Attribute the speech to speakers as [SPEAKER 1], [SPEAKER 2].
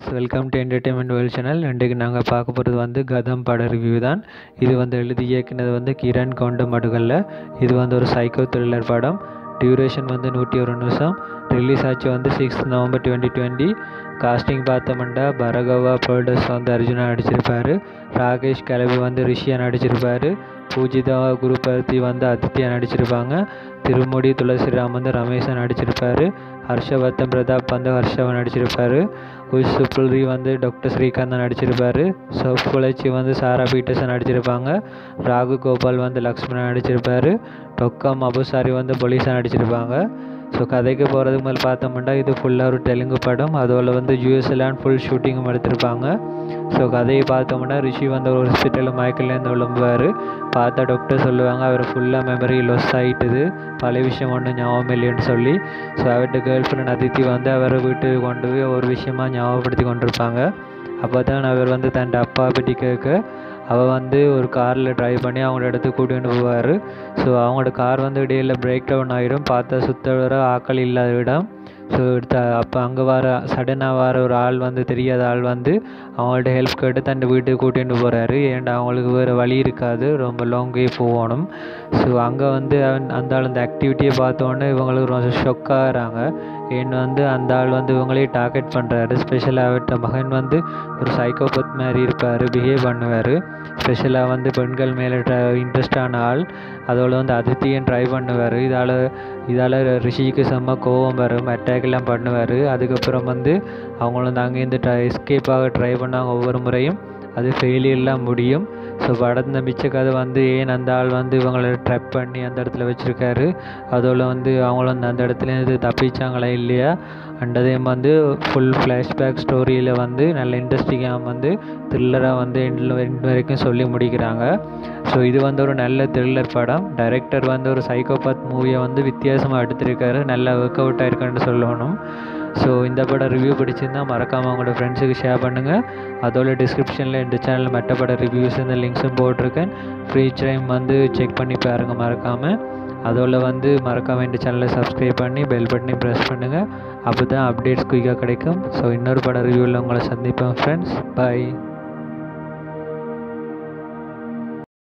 [SPEAKER 1] welcome to entertainment world channel இன்றைக்கு நாங்கள் பார்க்க போகிறது வந்து கதம் பட ரிவ்யூ தான் இது வந்து எழுதி இயக்குனது வந்து கிரண் கொண்ட மடுகல்ல இது வந்து ஒரு சைக்கோ த்ரில்லர் படம் டியூரேஷன் வந்து நூற்றி ஒரு நிமிஷம் ரிலீஸ் ஆச்சு வந்து six November twenty twenty casting பார்த்தோம்னா பரகவா ப்ரொடஸ் வந்து அர்ஜுனா நடிச்சிருப்பாரு ராகேஷ் கலவி வந்து ரிஷியா நடிச்சிருப்பாரு பூஜிதா குருபதி வந்து அதித்யா நடிச்சிருப்பாங்க திருமுடி துளசிராம் வந்து ரமேஷா நடிச்சிருப்பாரு ஹர்ஷவர்தன் பிரதாப் வந்து ஹர்ஷவன் நடிச்சிருப்பாரு உஷ் சுப்ரி வந்து டாக்டர் ஸ்ரீகாந்த் நடிச்சிருப்பாரு சவுப் குளச்சி வந்து சாரா பீட்டர்சன் நடிச்சிருப்பாங்க ராகு கோபால் வந்து லக்ஷ்மணன் நடிச்சிருப்பாரு டொக்கம் அபுசாரி வந்து போலீஸாக நடிச்சிருப்பாங்க ஸோ கதைக்கு போகிறதுக்கு மேலே பார்த்தோம்னா இது ஃபுல்லாக ஒரு தெலுங்கு படம் அதோட வந்து யூஎஸ்எல்லாம் ஃபுல் ஷூட்டிங்கும் எடுத்திருப்பாங்க ஸோ கதையை பார்த்தோம்னா ரிஷி வந்து ஒரு ஹாஸ்பிட்டலில் மயக்கிலேருந்து விளம்புவார் பார்த்தா டாக்டர் சொல்லுவாங்க அவர் ஃபுல்லாக மெமரி லாஸ் ஆகிட்டுது பழைய விஷயம் ஒன்றும் ஞாபகம் இல்லைன்னு சொல்லி ஸோ அவர்கிட்ட கேர்ள் ஃப்ரெண்ட் அதித்தி வந்து அவரை வீட்டுக்கு கொண்டு போய் ஒரு விஷயமா ஞாபகப்படுத்தி கொண்டிருப்பாங்க அப்போ தான் அவர் வந்து தன் அப்பா பற்றி கேட்க அவள் வந்து ஒரு காரில் ட்ரைவ் பண்ணி அவங்களோட இடத்துக்கு கூட்டிகிட்டு போவார் ஸோ அவங்களோட கார் வந்து இடையில பிரேக் டவுன் ஆகிரும் பார்த்தா சுத்த வர ஆக்கள் இல்லாத இடம் ஸோ எடுத்த அப்போ அங்கே வர சடனாக வர ஒரு ஆள் வந்து தெரியாத ஆள் வந்து அவங்கள்ட்ட ஹெல்ப் கேட்டு தன் வீட்டுக்கு கூட்டிகிட்டு போகிறாரு ஏன்டா அவங்களுக்கு வேறு வழி இருக்காது ரொம்ப லாங்கே போகணும் ஸோ அங்கே வந்து அந்த ஆள் அந்த ஆக்டிவிட்டியை பார்த்தோன்னே இவங்களுக்கு ரொம்ப ஷொக்காகிறாங்க ஏன்னு வந்து அந்த ஆள் வந்து இவங்களே டார்கெட் பண்ணுறாரு ஸ்பெஷலாக அவர்கிட்ட மகன் வந்து ஒரு சைக்கோபத் மாதிரி இருப்பார் பிஹேவ் பண்ணுவார் ஸ்பெஷலாக வந்து பெண்கள் மேலே இன்ட்ரெஸ்டான ஆள் அதோட வந்து அதித்தியும் ட்ரை பண்ணுவார் இதால் இதால் ரிஷிக்கு செம்ம கோவம் வரும் அட்டாக்லாம் பண்ணுவார் அதுக்கப்புறம் வந்து அவங்கள வந்து அங்கேருந்து ட்ரை எஸ்கேப்பாக ட்ரை பண்ணாங்க ஒவ்வொரு முறையும் அது ஃபெயிலியர்லாம் முடியும் ஸோ படத்தில் மிச்ச கதை வந்து ஏன் அந்த ஆள் வந்து இவங்களை ட்ராப் பண்ணி அந்த இடத்துல வச்சுருக்காரு அதோட வந்து அவங்களும் அந்த அந்த இடத்துலேருந்து தப்பிச்சாங்களா இல்லையா அண்டதையும் வந்து ஃபுல் ஃப்ளாஷ்பேக் ஸ்டோரியில் வந்து நல்ல இன்ட்ரெஸ்டிங்காக வந்து த்ரில்லராக வந்து எண்ட் வரைக்கும் சொல்லி முடிக்கிறாங்க ஸோ இது வந்து ஒரு நல்ல த்ரில்லர் படம் டைரக்டர் வந்து ஒரு சைக்கோபாத் மூவியை வந்து வித்தியாசமாக எடுத்திருக்காரு நல்லா ஒர்க் அவுட் ஆயிருக்குன்னு சொல்லணும் ஸோ இந்த படம் ரிவ்யூ பிடிச்சிருந்தா மறக்காமல் உங்களோட ஃப்ரெண்ட்ஸுக்கு ஷேர் பண்ணுங்கள் அதோட டிஸ்கிரிப்ஷனில் இந்த சேனலில் மற்ற பட ரிவ்யூஸ் இந்த லிங்க்ஸும் போட்டிருக்கேன் ஃப்ரீ டைம் வந்து செக் பண்ணி பாருங்கள் மறக்காமல் அதோட வந்து மறக்காமல் இந்த சேனலை சப்ஸ்கிரைப் பண்ணி பெல் பட்டனை ப்ரெஸ் பண்ணுங்கள் அப்போ தான் அப்டேட்ஸ் குயிக்காக கிடைக்கும் ஸோ இன்னொரு பட ரிவ்யூவில் உங்களை சந்திப்பேன் ஃப்ரெண்ட்ஸ் பாய்